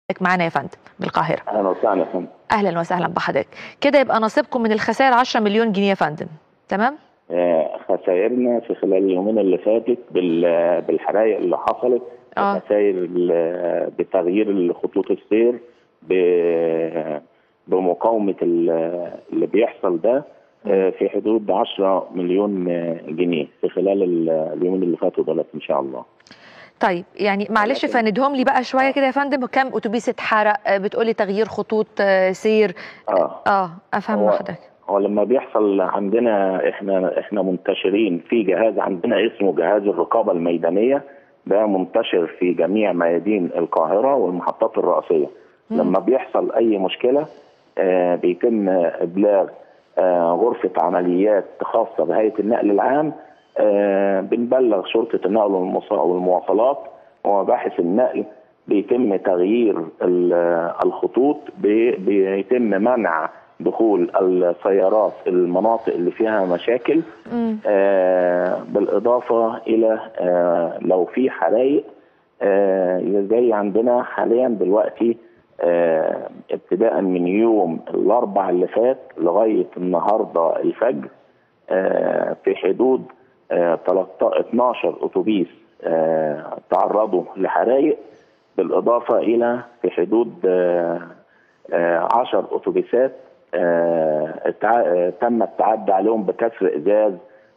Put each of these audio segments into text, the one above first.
معانا يا فندم من القاهره اهلا وسهلا يا فندم اهلا وسهلا بحضرتك كده يبقى نصيبكم من الخسائر 10 مليون جنيه يا فندم تمام آه، خسائرنا في خلال اليومين اللي فاتت بال- بالحرائق اللي حصلت اه خسائر ال- بتغيير خطوط السير ب- بمقاومه ال- اللي بيحصل ده آه، في حدود 10 مليون آه، جنيه في خلال ال- اليومين اللي فاتوا دولت ان شاء الله طيب يعني معلش ولكن- فندهم لي بقى شويه كده يا فندم كم اتوبيس اتحرق آه، بتقولي تغيير خطوط آه، سير اه اه افهم هو- حضرتك هو لما بيحصل عندنا احنا احنا منتشرين في جهاز عندنا اسمه جهاز الرقابه الميدانيه ده منتشر في جميع ميادين القاهره والمحطات الرئيسيه لما بيحصل اي مشكله آه بيتم ابلاغ آه غرفه عمليات خاصه بهيئه النقل العام آه بنبلغ شرطه النقل والمصا- والمواصلات ومباحث النقل بيتم تغيير ال- الخطوط بي- بيتم منع دخول السيارات المناطق اللي فيها مشاكل مم. آه بالاضافه الى آه لو في حرائق آه زي عندنا حاليا دلوقتي آه ابتداء من يوم الاربع اللي فات لغايه النهارده الفجر آه في حدود آه 13 12 اتوبيس آه تعرضوا لحرائق بالاضافه الى في حدود آه آه 10 اتوبيسات آه التع- آه، تم التعدي عليهم بكسر ازاز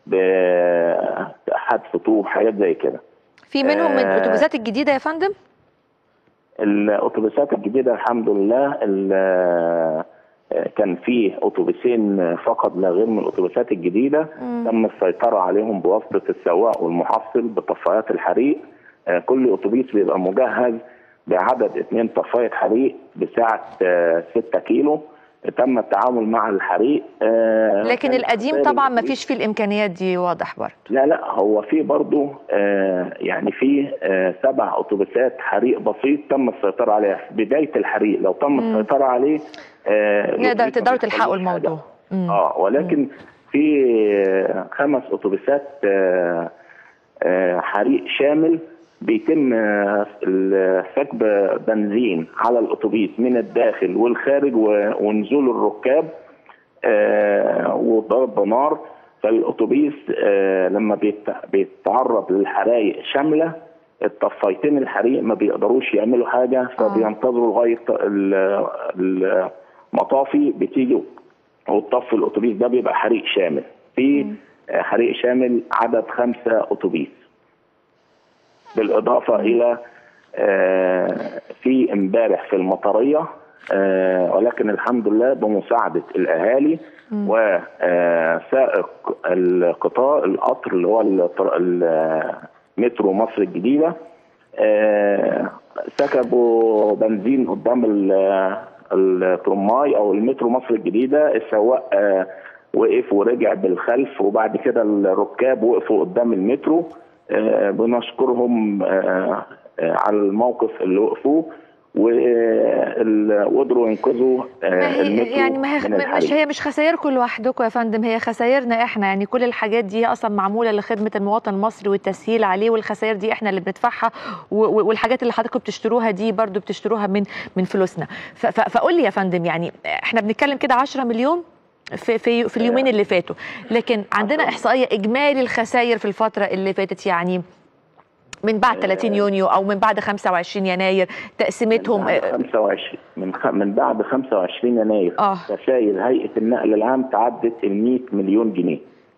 بحذف طوب حاجات زي كده في منهم من آه. الاتوبيسات الجديده يا فندم الاتوبيسات الجديده الحمد لله ال- آه، كان فيه اتوبيسين فقط لا غير من الاتوبيسات الجديده مم. تم السيطره عليهم بواسطه السواق والمحصل بطفايات الحريق آه، كل اتوبيس بيبقى مجهز بعدد اثنين طفايه حريق بسعه 6 كيلو تم التعامل مع الحريق آه، لكن كان القديم خسائر طبعا ما الأتوبيس- فيش فيه الامكانيات دي واضح برضه لا لا هو في برضه آه يعني في آه سبع اتوبيسات حريق بسيط تم السيطره عليها في بدايه الحريق لو تم السيطره عليه آه نقدر الأتوبيس ما تقدروا تلحقوا بيحصلوش حاجة. الموضوع مم. اه ولكن في آه، خمس اتوبيسات آه، آه، حريق شامل بيتم آه، ال- سكب بنزين على الاتوبيس من الداخل والخارج و- ونزول الركاب آه، وضرب نار فالاتوبيس آه، لما بيت- بيتعرض للحرائق شامله الطفايتين الحريق ما بيقدروش يعملوا حاجه فبينتظروا لغايه ال- المطافي بتيجي وتطفي الاتوبيس ده بيبقى حريق شامل في آه، حريق شامل عدد خمسه اتوبيس بالاضافه الى آه، في امبارح في المطريه آه، ولكن الحمد لله بمساعده الاهالي وسائق القطار القطر اللي هو الطر- المترو مصر الجديده آه، سكبوا بنزين قدام ال- الترماي او المترو مصر الجديده السواق آه، وقف ورجع بالخلف وبعد كده الركاب وقفوا قدام المترو آه، بنشكرهم آه، آه، على الموقف اللي وقفوه وال- وقدروا ينقذوا آه، ما هي المترو يعني ما هي من مش الحريق. هي مش خسائركم لوحدكم يا فندم هي خسائرنا احنا يعني كل الحاجات دي اصلا معموله لخدمه المواطن المصري والتسهيل عليه والخسائر دي احنا اللي بندفعها و- و- والحاجات اللي حضراتكم بتشتروها دي برضو بتشتروها من من فلوسنا ف- ف- فقول لي يا فندم يعني احنا بنتكلم كده 10 مليون في في في اليومين اللي فاتوا لكن عندنا احصائيه اجمالي الخسائر في الفتره اللي فاتت يعني من بعد 30 يونيو او من بعد 25 يناير تقسيمتهم من بعد 25 من خ... من بعد 25 يناير آه. خسائر هيئه النقل العام تعدت ال 100 مليون جنيه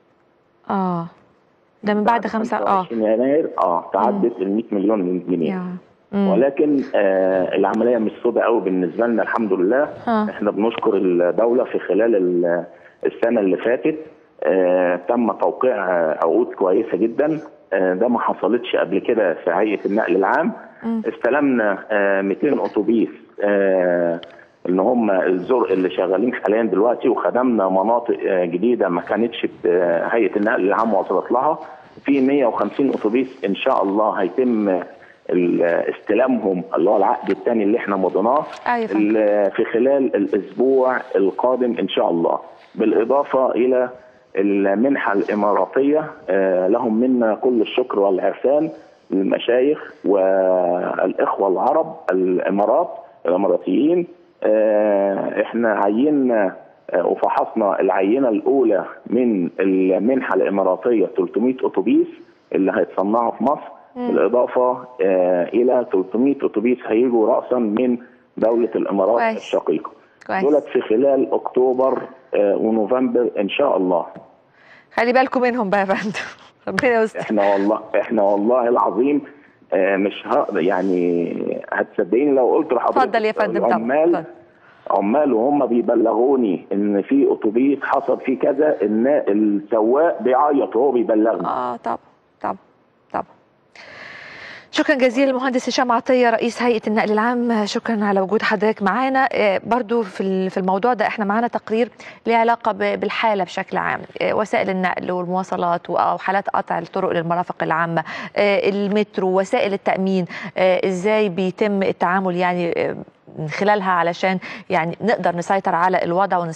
اه ده من بعد خمسة اه 25 يناير اه تعدت ال 100 مليون جنيه يا مم. ولكن آه العمليه مش سودة قوي بالنسبه لنا الحمد لله ها. احنا بنشكر الدوله في خلال ال- السنه اللي فاتت آه تم توقيع آه، عقود كويسه جدا آه ده ما حصلتش قبل كده في هيئه النقل العام مم. استلمنا آه 200 اتوبيس آه ان هم الزرق اللي شغالين حاليا دلوقتي وخدمنا مناطق آه جديده ما كانتش آه، هيئه النقل العام وصلت لها في 150 اتوبيس ان شاء الله هيتم ال- استلامهم اللي هو العقد الثاني اللي احنا مضيناه أيوة فهمت. ال- في خلال الاسبوع القادم ان شاء الله بالاضافه الى المنحه الاماراتيه آه، لهم منا كل الشكر والعرفان للمشايخ والاخوه العرب الامارات الاماراتيين آه، احنا عينا آه، وفحصنا العينه الاولى من المنحه الاماراتيه 300 اتوبيس اللي هيتصنعوا في مصر بالاضافه آه، الى 300 اتوبيس هيجوا راسا من دوله الامارات كويس. الشقيقه كويس دولت في خلال اكتوبر آه، ونوفمبر ان شاء الله خلي بالكم منهم بقى يا فندم ربنا يستر احنا والله احنا والله العظيم آه، مش هقدر يعني هتصدقيني لو قلت لحضرتك اتفضل يا فندم طبعا العمال اتفضل. عمال وهم بيبلغوني ان في اتوبيس حصل فيه كذا ان السواق بيعيط وهو بيبلغني اه طبعا طبعا طبعا شكرا جزيلا المهندس هشام عطيه رئيس هيئه النقل العام شكرا على وجود حضرتك معانا آه، برضو في ال- في الموضوع ده احنا معانا تقرير له علاقه ب- بالحاله بشكل عام آه، وسائل النقل والمواصلات و- او حالات قطع الطرق للمرافق العامه آه، المترو وسائل التامين آه، ازاي بيتم التعامل يعني آه، من خلالها علشان يعني نقدر نسيطر على الوضع ونس